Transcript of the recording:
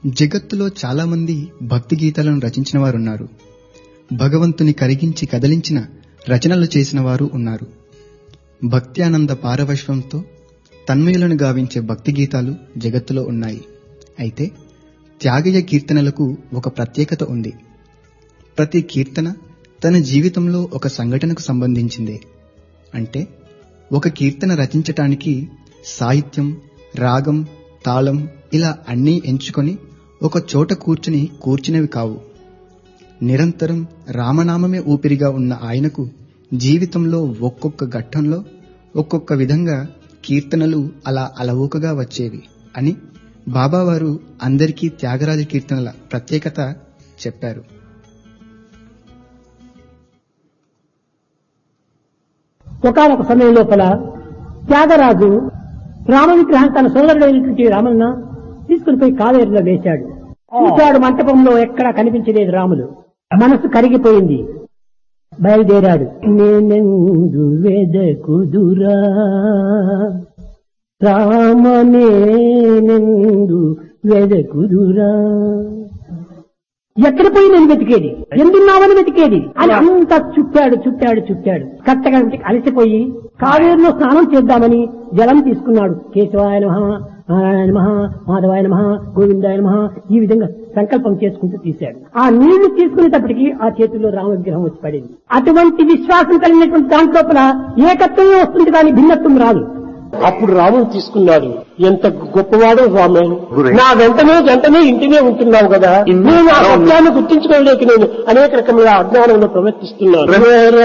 జగత్తులో చాలామంది భక్తి గీతాలను రచించిన వారున్నారు భగవంతుని కరిగించి కదిలించిన రచనలు చేసిన వారు ఉన్నారు భక్త్యానంద పారవశ్వంతో తన్మయులను గావించే భక్తి గీతాలు జగత్తులో ఉన్నాయి అయితే త్యాగయ్య కీర్తనలకు ఒక ప్రత్యేకత ఉంది ప్రతి కీర్తన తన జీవితంలో ఒక సంఘటనకు సంబంధించిందే అంటే ఒక కీర్తన రచించటానికి సాహిత్యం రాగం తాళం ఇలా అన్నీ ఎంచుకొని ఒక చోట కూర్చుని కూర్చునేవి కావు నిరంతరం రామనామమే ఊపిరిగా ఉన్న ఆయనకు జీవితంలో ఒక్కొక్క ఘట్టంలో ఒక్కొక్క విధంగా కీర్తనలు అలా అలవోకగా వచ్చేవి అని బాబావారు అందరికీ త్యాగరాజ కీర్తనల ప్రత్యేకత చెప్పారు ఒకనొక సమయం లోపల త్యాగరాజు రామ విగ్రహం తన సోదరుడైనటువంటి రామన్న తీసుకుని పోయి కావేరిలో వేశాడు చూశాడు మంటపంలో ఎక్కడా కనిపించలేదు రాములు మనసు కరిగిపోయింది బయలుదేరాడు నేనెందు వెదకుదురా రామనేనెందు వెదకుదురా ఎక్కడ పోయి నేను వెతికేది ఎందున్నావని వెతికేది అని అంతా చుట్టాడు చుట్టాడు చుట్టాడు కట్టగా అలసిపోయి కావేరులో స్నానం చేద్దామని జలం తీసుకున్నాడు కేశవాయ నమ నారాయణ నమ మాధవాయ నమ గోవిందాయ నమ ఈ విధంగా సంకల్పం చేసుకుంటూ తీశాడు ఆ నీళ్లు తీసుకునేటప్పటికి ఆ చేతుల్లో రామ విగ్రహం వచ్చి పడింది అటువంటి విశ్వాసం కలిగినటువంటి దాంట్లోపల ఏకత్వమే వస్తుంది కానీ భిన్నత్వం రాదు అప్పుడు రాముడు తీసుకున్నాడు ఎంత గొప్పవాడో రామే నా వెంటనే వెంటనే ఇంటినే ఉంటున్నావు కదా నేను ఆ సత్యాన్ని గుర్తించుకోలేక నేను అనేక రకముల అజ్ఞానంలో ప్రవర్తిస్తున్నాను